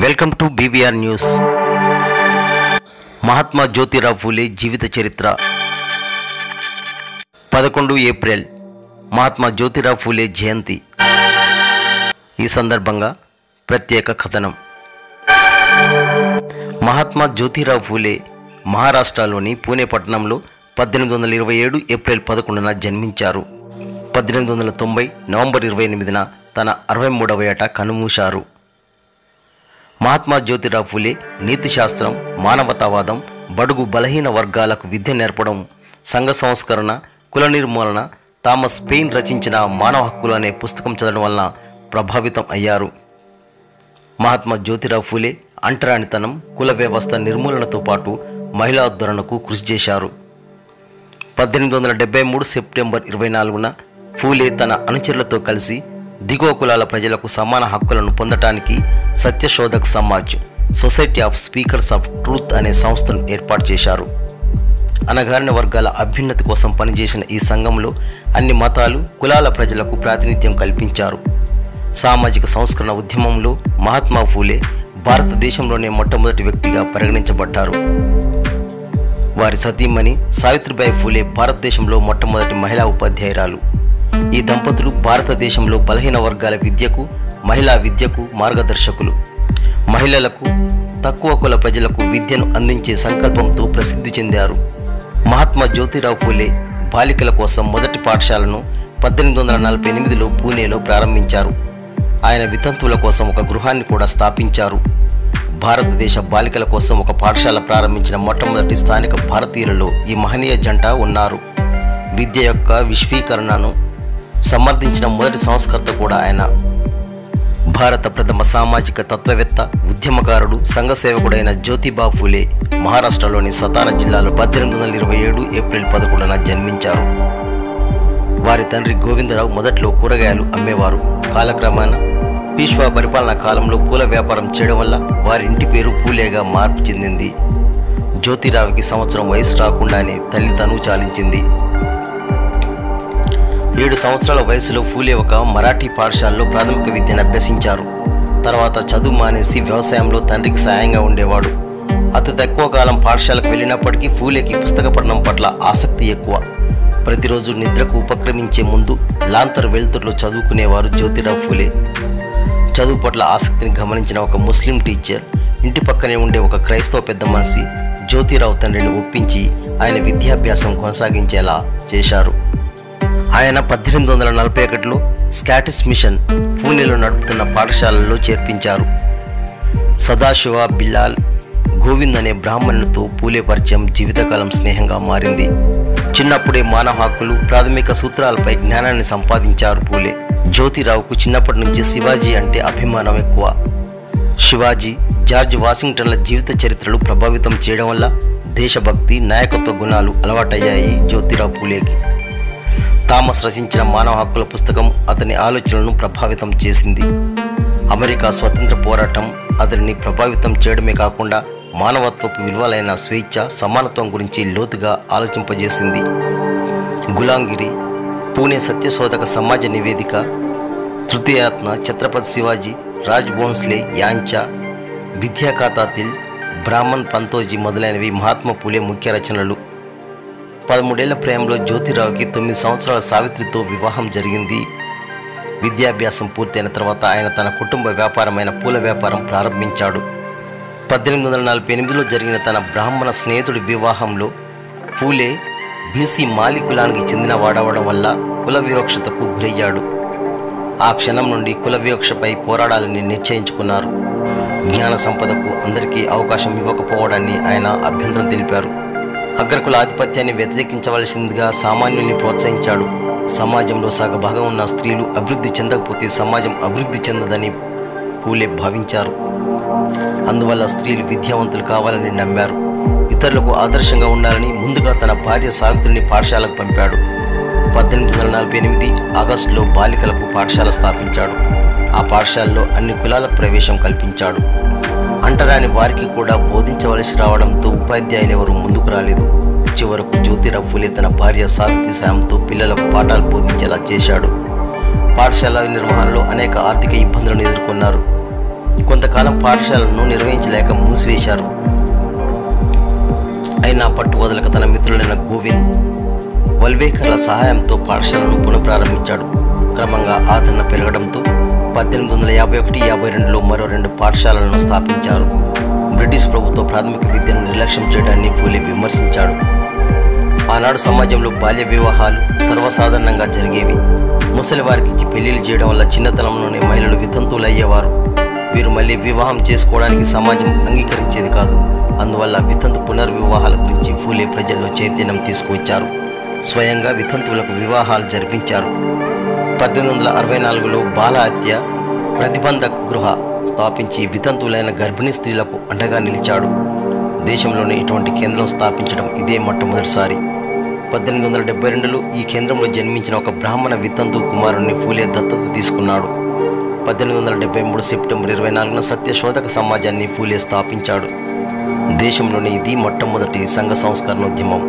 welcome to BVR news Mahatma Jyotirao Phule జీవిత చరిత్ర పదకొండు ఏప్రిల్ మహాత్మా జ్యోతిరావు ఫూలే జయంతి ఈ సందర్భంగా ప్రత్యేక కథనం మహాత్మా జ్యోతిరావు ఫూలే మహారాష్ట్రలోని పూణే పట్టణంలో పద్దెనిమిది వందల ఇరవై ఏడు ఏప్రిల్ పదకొండున జన్మించారు పద్దెనిమిది వందల తొంభై నవంబర్ ఇరవై ఎనిమిదిన తన అరవై మూడవ ఏట కనుమూశారు మహాత్మా జ్యోతిరావు ఫులే నీతి శాస్త్రం మానవతావాదం బడుగు బలహీన వర్గాలకు విద్య నేర్పడం సంఘ సంస్కరణ కుల నిర్మూలన థామస్ పెయిన్ రచించిన మానవ హక్కులు అనే పుస్తకం చదవడం వలన ప్రభావితం అయ్యారు మహాత్మా జ్యోతిరావు ఫూలే అంటరానితనం కుల వ్యవస్థ నిర్మూలనతో పాటు మహిళా ఉద్ధరణకు కృషి చేశారు పద్దెనిమిది వందల డెబ్బై మూడు సెప్టెంబర్ ఇరవై నాలుగున ఫూలే తన అనుచరులతో కలిసి దిగువ కులాల ప్రజలకు సమాన హక్కులను పొందటానికి Satyashodhak Samaj society of speakers of truth అనే సంస్థను ఏర్పాటు చేశారు అనగారిన వర్గాల అభ్యున్నతి కోసం పనిచేసిన ఈ సంఘంలో అన్ని మతాలు కులాల ప్రజలకు ప్రాతినిధ్యం కల్పించారు సామాజిక సంస్కరణ ఉద్యమంలో మహాత్మా ఫూలే భారతదేశంలోనే మొట్టమొదటి వ్యక్తిగా పరిగణించబడ్డారు వారి సతీమణి సావిత్రిబాయి ఫూలే భారతదేశంలో మొట్టమొదటి మహిళా ఉపాధ్యాయురాలు ఈ దంపతులు భారతదేశంలో బలహీన వర్గాల విద్యకు మహిళా విద్యకు మార్గదర్శకులు మహిళలకు తక్కువ కుల ప్రజలకు విద్యను అందించే సంకల్పంతో ప్రసిద్ధి చెందారు మహాత్మా జ్యోతిరావు ఫూలే బాలికల కోసం మొదటి పాఠశాలను పద్దెనిమిది వందల నలభై ఎనిమిదిలో పూణేలో ప్రారంభించారు ఆయన వితంతువుల కోసం ఒక గృహాన్ని కూడా స్థాపించారు భారతదేశ బాలికల కోసం ఒక పాఠశాల ప్రారంభించిన మొట్టమొదటి స్థానిక భారతీయులలో ఈ మహనీయ జంట ఉన్నారు విద్య యొక్క విశ్వీకరణను సమర్థించిన మొదటి సంస్కర్త కూడా ఆయన భారత ప్రథమ సామాజిక తత్వవేత్త ఉద్యమకారుడు సంఘ సేవకుడైన జ్యోతిబా ఫూలే మహారాష్ట్రలోని సతారా జిల్లాలో పద్దెనిమిది వందల ఇరవై ఏడు ఏప్రిల్ పదకొండున జన్మించారు వారి తండ్రి గోవిందరావు మొదట్లో కూరగాయలు అమ్మేవారు కాలక్రమాన పీష్వా పరిపాలనా కాలంలో పూల వ్యాపారం చేయడం వల్ల వారి ఇంటి పేరు పూలేగా మార్పు చెందింది జ్యోతిరావుకి సంవత్సరం వయసు రాకుండానే తల్లి తను చాలించింది ఏడు సంవత్సరాల వయసులో ఫూలే ఒక మరాఠీ పాఠశాలలో ప్రాథమిక విద్యను అభ్యసించారు తర్వాత చదువు మానేసి వ్యవసాయంలో తండ్రికి సాయంగా ఉండేవాడు అతి తక్కువ కాలం పాఠశాలకు వెళ్ళినప్పటికీ ఫూలేకి పుస్తక పఠనం పట్ల ఆసక్తి ఎక్కువ ప్రతిరోజు నిద్రకు ఉపక్రమించే ముందు లాంతర్ వెలుతురులో చదువుకునేవారు జ్యోతిరావు ఫూలే చదువు పట్ల ఆసక్తిని గమనించిన ఒక ముస్లిం టీచర్ ఇంటి పక్కనే ఉండే ఒక క్రైస్తవ పెద్ద మనిషి జ్యోతిరావు తండ్రిని ఒప్పించి ఆయన విద్యాభ్యాసం కొనసాగించేలా చేశారు ఆయన పద్దెనిమిది వందల నలభై ఒకటిలో స్కాటిష్ మిషన్ పూణేలో నడుపుతున్న పాఠశాలల్లో చేర్పించారు సదాశివ బిల్లాల్ గోవింద్ అనే బ్రాహ్మణులతో పూలే పరిచయం జీవితకాలం స్నేహంగా మారింది చిన్నప్పుడే మానవ హక్కులు ప్రాథమిక సూత్రాలపై జ్ఞానాన్ని సంపాదించారు పూలే జ్యోతిరావుకు చిన్నప్పటి నుంచి శివాజీ అంటే అభిమానం ఎక్కువ శివాజీ జార్జ్ వాషింగ్టన్ల జీవిత చరిత్రలు ప్రభావితం చేయడం వల్ల దేశభక్తి నాయకత్వ గుణాలు అలవాటయ్యాయి జ్యోతిరావు పూలేకి థామస్ రచించిన మానవ హక్కుల పుస్తకం అతని ఆలోచనలను ప్రభావితం చేసింది అమెరికా స్వతంత్ర పోరాటం అతనిని ప్రభావితం చేయడమే కాకుండా మానవత్వపు విలువలైన స్వేచ్ఛ సమానత్వం గురించి లోతుగా ఆలోచింపజేసింది గులాంగిరి పూణే సత్యశోధక సమాజ నివేదిక తృతీయాత్మ ఛత్రపతి శివాజీ రాజ్ భోన్స్లే యాంచా విద్యాఖాతాతిల్ బ్రాహ్మణ్ పంతోజీ మొదలైనవి మహాత్మా పూలే ముఖ్య రచనలు పదమూడేళ్ల ప్రేమలో జ్యోతిరావుకి తొమ్మిది సంవత్సరాల సావిత్రితో వివాహం జరిగింది విద్యాభ్యాసం పూర్తయిన తర్వాత ఆయన తన కుటుంబ వ్యాపారమైన పూల వ్యాపారం ప్రారంభించాడు పద్దెనిమిది వందల నలభై ఎనిమిదిలో జరిగిన తన బ్రాహ్మణ స్నేహితుడి వివాహంలో పూలే బీసీ మాలి కులానికి చెందిన వాడవడం వల్ల కుల వివక్షతకు గురయ్యాడు ఆ క్షణం నుండి కుల వివక్షపై పోరాడాలని నిశ్చయించుకున్నారు జ్ఞాన సంపదకు అందరికీ అవకాశం ఇవ్వకపోవడాన్ని ఆయన అభ్యంతరం తెలిపారు అగ్రకుల ఆధిపత్యాన్ని వ్యతిరేకించవలసిందిగా సామాన్యుల్ని ప్రోత్సహించాడు సమాజంలో సగభాగం ఉన్న స్త్రీలు అభివృద్ధి చెందకపోతే సమాజం అభివృద్ధి చెందదని పూలే భావించారు అందువల్ల స్త్రీలు విద్యావంతులు కావాలని నమ్మారు ఇతరులకు ఆదర్శంగా ఉండాలని ముందుగా తన భార్య సావిత్రిని పాఠశాలకు పంపాడు పద్దెనిమిది వందల నలభై ఎనిమిది ఆగస్టులో బాలికలకు పాఠశాల స్థాపించాడు ఆ పాఠశాలలో అన్ని కులాలకు ప్రవేశం కల్పించాడు అంటరాని వారికి కూడా బోధించవలసి రావడంతో ఉపాధ్యాయులు ఎవరు ముందుకు రాలేదు చివరకు జ్యోతిరావు ఫులే తన భార్య సావిత్రి సాయంతో పిల్లలకు పాఠాలు బోధించేలా చేశాడు పాఠశాల నిర్వహణలో అనేక ఆర్థిక ఇబ్బందులను ఎదుర్కొన్నారు కొంతకాలం పాఠశాలను నిర్వహించలేక మూసివేశారు అయినా పట్టు వదలక తన మిత్రులైన గోవింద్ వల్వేకర్ల సహాయంతో పాఠశాలను పునఃప్రారంభించాడు క్రమంగా ఆదరణ పెరగడంతో పద్దెనిమిది వందల యాభై ఒకటి యాభై రెండులో మరో రెండు పాఠశాలలను స్థాపించారు బ్రిటిష్ ప్రభుత్వ ప్రాథమిక విద్యను నిర్లక్ష్యం చేయడాన్ని ఫూలే విమర్శించాడు ఆనాడు సమాజంలో బాల్య వివాహాలు సర్వసాధారణంగా జరిగేవి ముసలి వారికి ఇచ్చి పెళ్లిళ్ళు చేయడం వల్ల చిన్నతనంలోనే మహిళలు వితంతువులు అయ్యేవారు వీరు మళ్ళీ వివాహం చేసుకోవడానికి సమాజం అంగీకరించేది కాదు అందువల్ల వితంతు పునర్వివాహాల గురించి ఫూలే ప్రజల్లో చైతన్యం తీసుకువచ్చారు స్వయంగా వితంతువులకు వివాహాలు జరిపించారు పద్దెనిమిది వందల అరవై నాలుగులో బాల హత్య ప్రతిబంధక గృహ స్థాపించి వితంతువులైన గర్భిణీ స్త్రీలకు అండగా నిలిచాడు దేశంలోనే ఇటువంటి కేంద్రం స్థాపించడం ఇదే మొట్టమొదటిసారి పద్దెనిమిది వందల డెబ్బై రెండులో ఈ కేంద్రంలో జన్మించిన ఒక బ్రాహ్మణ వితంతు కుమారుణ్ణి ఫూలే దత్తత తీసుకున్నాడు పద్దెనిమిది వందల డెబ్బై మూడు సెప్టెంబర్ ఇరవై నాలుగున సత్యశోధక సమాజాన్ని ఫూలే స్థాపించాడు దేశంలోనే ఇది మొట్టమొదటి సంఘ సంస్కరణోద్యమం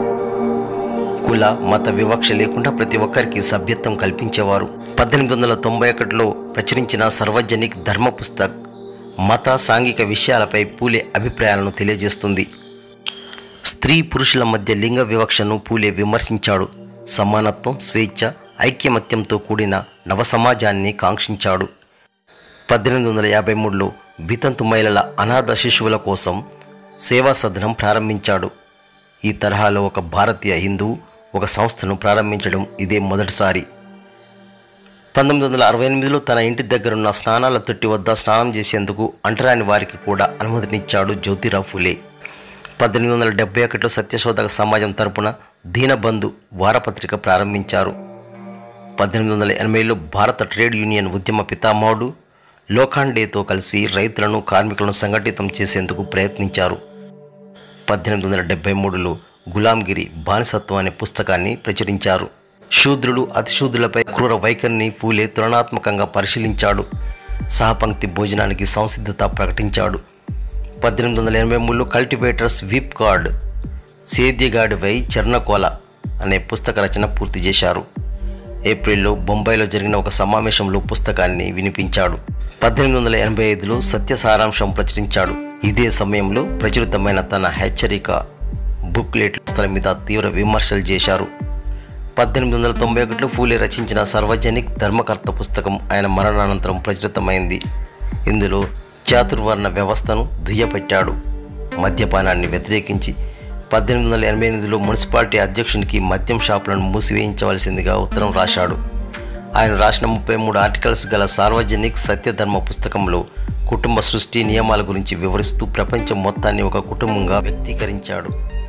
కుల మత వివక్ష లేకుండా ప్రతి ఒక్కరికి సభ్యత్వం కల్పించేవారు పద్దెనిమిది వందల తొంభై ఒకటిలో ప్రచురించిన సర్వజనిక్ ధర్మ పుస్తక్ మత సాంఘిక విషయాలపై పూలే అభిప్రాయాలను తెలియజేస్తుంది స్త్రీ పురుషుల మధ్య లింగ వివక్షను పూలే విమర్శించాడు సమానత్వం స్వేచ్ఛ ఐక్యమత్యంతో కూడిన నవ సమాజాన్ని కాంక్షించాడు పద్దెనిమిది వందల యాభై మూడులో వితంతు మహిళల అనాథ శిశువుల కోసం సేవా సదనం ప్రారంభించాడు ఈ తరహాలో ఒక భారతీయ హిందువు ఒక సంస్థను ప్రారంభించడం ఇదే మొదటిసారి పంతొమ్మిది వందల అరవై ఎనిమిదిలో తన ఇంటి దగ్గరున్న స్నానాల తొట్టి వద్ద స్నానం చేసేందుకు అంటరాని వారికి కూడా అనుమతినిచ్చాడు జ్యోతిరావు ఫులే పద్దెనిమిది వందల డెబ్బై ఒకటిలో సత్యశోధక సమాజం తరపున దీనబంధు వారపత్రిక ప్రారంభించారు పద్దెనిమిది వందల ఎనభైలో భారత ట్రేడ్ యూనియన్ ఉద్యమ పితామహుడు లోఖాండేతో కలిసి రైతులను కార్మికులను సంఘటితం చేసేందుకు ప్రయత్నించారు పద్దెనిమిది వందల డెబ్బై మూడులో గులాంగిరి బానిసత్వం అనే పుస్తకాన్ని ప్రచురించారు శూద్రులు అతిశూద్రులపై క్రూర వైఖరిని ఫూలే తులనాత్మకంగా పరిశీలించాడు సహపంక్తి భోజనానికి సంసిద్ధత ప్రకటించాడు పద్దెనిమిది వందల ఎనభై మూడులో కల్టివేటర్స్ విప్ కార్డ్ సేద్యగాడిపై చర్ణకోల అనే పుస్తక రచన పూర్తి చేశారు ఏప్రిల్లో బొంబాయిలో జరిగిన ఒక సమావేశంలో పుస్తకాన్ని వినిపించాడు పద్దెనిమిది వందల ఎనభై ఐదులో సత్య సారాంశం ప్రచురించాడు ఇదే సమయంలో ప్రచురితమైన తన హెచ్చరిక బుక్లెట్ల మీద తీవ్ర విమర్శలు చేశారు పద్దెనిమిది వందల తొంభై ఒకటిలో ఫూలే రచించిన సర్వజనిక్ ధర్మకర్త పుస్తకం ఆయన మరణానంతరం ప్రచురితమైంది ఇందులో చాతుర్వర్ణ వ్యవస్థను దుయ్యపెట్టాడు మద్యపానాన్ని వ్యతిరేకించి పద్దెనిమిది వందల ఎనభై ఎనిమిదిలో మున్సిపాలిటీ అధ్యక్షునికి మద్యం షాపులను మూసివేయించవలసిందిగా ఉత్తరం రాశాడు ఆయన రాసిన ముప్పై మూడు ఆర్టికల్స్ గల సార్వజనిక్ సత్యధర్మ పుస్తకంలో కుటుంబ సృష్టి నియమాల గురించి వివరిస్తూ ప్రపంచం మొత్తాన్ని ఒక కుటుంబంగా వ్యక్తీకరించాడు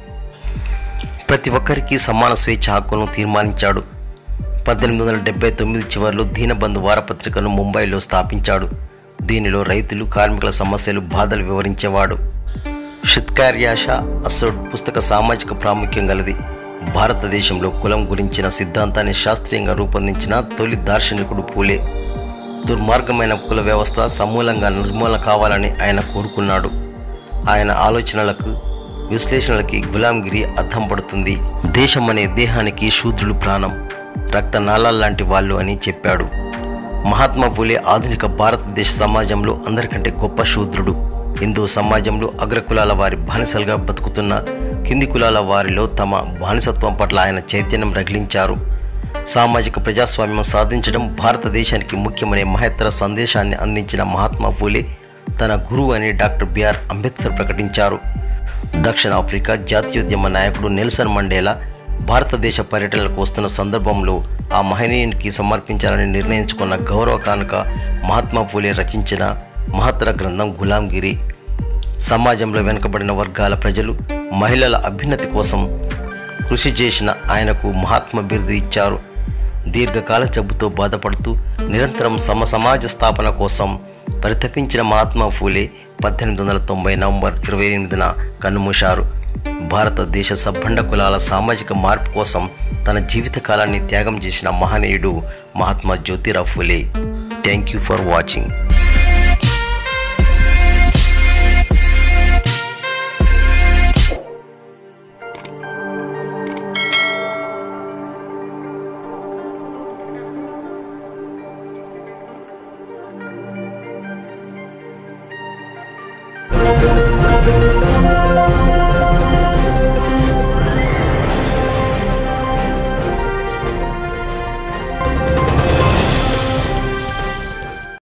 ప్రతి ఒక్కరికి సమాన స్వేచ్ఛ హక్కును తీర్మానించాడు పద్దెనిమిది వందల డెబ్బై తొమ్మిది చివరిలో దీనబంధు వారపత్రికను ముంబైలో స్థాపించాడు దీనిలో రైతులు కార్మికుల సమస్యలు బాధలు వివరించేవాడు షిత్కార్యాష అసోడ్ పుస్తక సామాజిక ప్రాముఖ్యం గలది భారతదేశంలో కులం గురించిన సిద్ధాంతాన్ని శాస్త్రీయంగా రూపొందించిన తొలి దార్శనికుడు పూలే దుర్మార్గమైన కుల వ్యవస్థ సమూలంగా నిర్మూలన కావాలని ఆయన కోరుకున్నాడు ఆయన ఆలోచనలకు విశ్లేషణలకి గులాంగిరి అర్థం పడుతుంది దేశం అనే దేహానికి శూద్రులు ప్రాణం రక్త నాళాల్లాంటి వాళ్ళు అని చెప్పాడు మహాత్మా ఫూలే ఆధునిక భారతదేశ సమాజంలో అందరికంటే గొప్ప శూద్రుడు హిందూ సమాజంలో అగ్రకులాల వారి బానిసలుగా బతుకుతున్న కింది కులాల వారిలో తమ బానిసత్వం పట్ల ఆయన చైతన్యం రగిలించారు సామాజిక ప్రజాస్వామ్యం సాధించడం భారతదేశానికి ముఖ్యమనే మహత్తర సందేశాన్ని అందించిన మహాత్మా ఫూలే తన గురువు అని డాక్టర్ బిఆర్ అంబేద్కర్ ప్రకటించారు దక్షిణాఫ్రికా జాతీయోద్యమ నాయకుడు నెల్సన్ మండేలా భారతదేశ పర్యటనలకు వస్తున్న సందర్భంలో ఆ మహనీయునికి సమర్పించాలని నిర్ణయించుకున్న గౌరవ కానుక మహాత్మా ఫూలే రచించిన మహత్తర గ్రంథం గులాంగిరి సమాజంలో వెనుకబడిన వర్గాల ప్రజలు మహిళల అభ్యున్నతి కోసం కృషి చేసిన ఆయనకు మహాత్మ బిరుదు ఇచ్చారు దీర్ఘకాల జబ్బుతో బాధపడుతూ నిరంతరం సమ సమాజ స్థాపన కోసం పరితపించిన మహాత్మా ఫూలే పద్దెనిమిది వందల తొంభై నవంబర్ ఇరవై ఎనిమిదిన కన్నుమూశారు భారతదేశ సబ్బండ కులాల సామాజిక మార్పు కోసం తన జీవితకాలాన్ని త్యాగం చేసిన మహనీయుడు Mahatma Jyotirao Phule thank you for watching ధన్యవాదాలు